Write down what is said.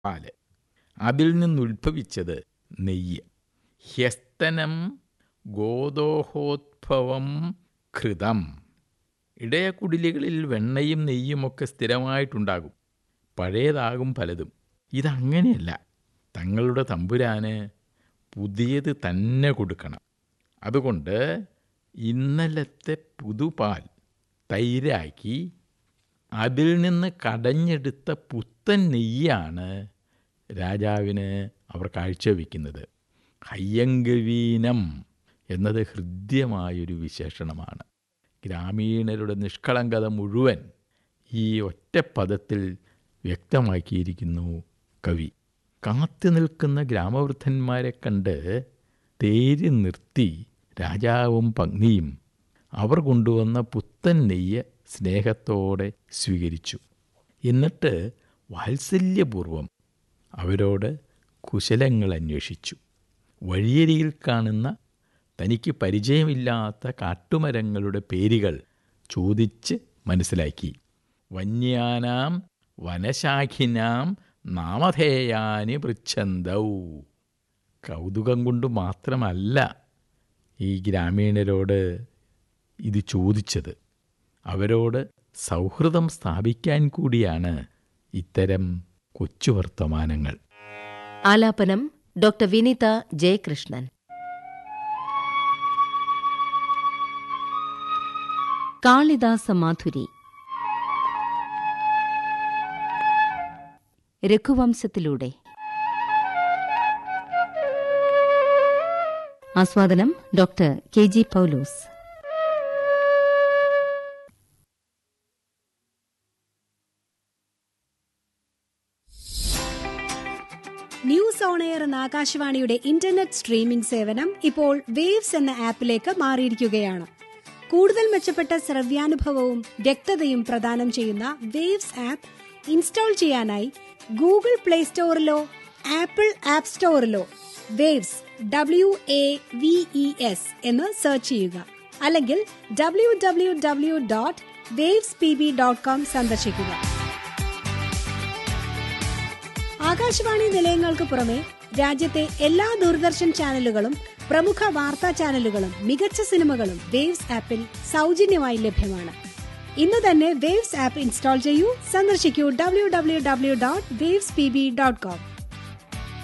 പാല് അതിൽ നിന്നുത്ഭവിച്ചത് നെയ്യ് ഹ്യസ്തനം ഗോദോഹോദ്ഭവം ഘൃതം ഇടയക്കുടിലുകളിൽ വെണ്ണയും നെയ്യുമൊക്കെ സ്ഥിരമായിട്ടുണ്ടാകും പഴയതാകും പലതും ഇതങ്ങനെയല്ല തങ്ങളുടെ തമ്പുരാന് പുതിയത് തന്നെ കൊടുക്കണം അതുകൊണ്ട് ഇന്നലത്തെ പുതുപാൽ തൈരാക്കി അതിൽ നിന്ന് കടഞ്ഞെടുത്ത പുത്തൻ നെയ്യാണ് രാജാവിന് അവർ കാഴ്ചവെക്കുന്നത് ഹയ്യങ്കവീനം എന്നത് ഹൃദ്യമായൊരു വിശേഷണമാണ് ഗ്രാമീണരുടെ നിഷ്കളങ്കത മുഴുവൻ ഈ ഒറ്റ പദത്തിൽ വ്യക്തമാക്കിയിരിക്കുന്നു കവി കാത്തു നിൽക്കുന്ന ഗ്രാമവൃദ്ധന്മാരെ കണ്ട് തേരി നിർത്തി രാജാവും പത്നിയും അവർ കൊണ്ടുവന്ന പുത്തൻ നെയ്യ് സ്നേഹത്തോടെ സ്വീകരിച്ചു എന്നിട്ട് വാത്സല്യപൂർവം അവരോട് കുശലങ്ങൾ അന്വേഷിച്ചു വഴിയരിയിൽ കാണുന്ന തനിക്ക് പരിചയമില്ലാത്ത കാട്ടുമരങ്ങളുടെ പേരുകൾ ചോദിച്ച് മനസ്സിലാക്കി വന്യാനാം വനശാഖിനാം നാമധേയാനി പൃച്ഛന്തൗ കൗതുകം കൊണ്ട് മാത്രമല്ല ഈ ഗ്രാമീണരോട് ഇത് ചോദിച്ചത് അവരോട് സൗഹൃദം സ്ഥാപിക്കാൻ കൂടിയാണ് ഇത്തരം കൊച്ചു വർത്തമാനങ്ങൾ ആലാപനം ഡോക്ടർ വിനിത ജയകൃഷ്ണൻ കാളിദാസ മാധുരി രഘുവംശത്തിലൂടെ ആസ്വാദനം doctor K G Paulose news on air എന്ന ആകാശവാണിയുടെ ഇന്റർനെറ്റ് സ്ട്രീമിംഗ് സേവനം ഇപ്പോൾ വേവ്സ് എന്ന ആപ്പിലേക്ക് മാറിയിരിക്കുകയാണ് കൂടുതൽ മെച്ചപ്പെട്ട ശ്രവ്യാനുഭവവും വ്യക്തതയും പ്രദാനം ചെയ്യുന്ന വേവ്സ് ആപ്പ് ഇൻസ്റ്റാൾ ചെയ്യാനായി ഗൂഗിൾ പ്ലേ സ്റ്റോറിലോ ആപ്പിൾ ആപ്പ് സ്റ്റോറിലോ waves W A V E S എന്ന് സെർച്ച് ചെയ്യുക അല്ലെങ്കിൽ W W W dot waves P B dot com സന്ദർശിക്കുക ആകാശവാണി നിലയങ്ങൾക്ക് പുറമെ രാജ്യത്തെ എല്ലാ ദൂരദർശൻ ചാനലുകളും പ്രമുഖ വാർത്താ ചാനലുകളും മികച്ച സിനിമകളും വേവ്സ് ആപ്പിൽ സൗജന്യമായി ലഭ്യമാണ് ഇന്ന് തന്നെ വേവ്സ് ആപ്പ് ഇൻസ്റ്റാൾ ചെയ്യൂ സന്ദർശിക്കൂ W W W dot waves P B dot com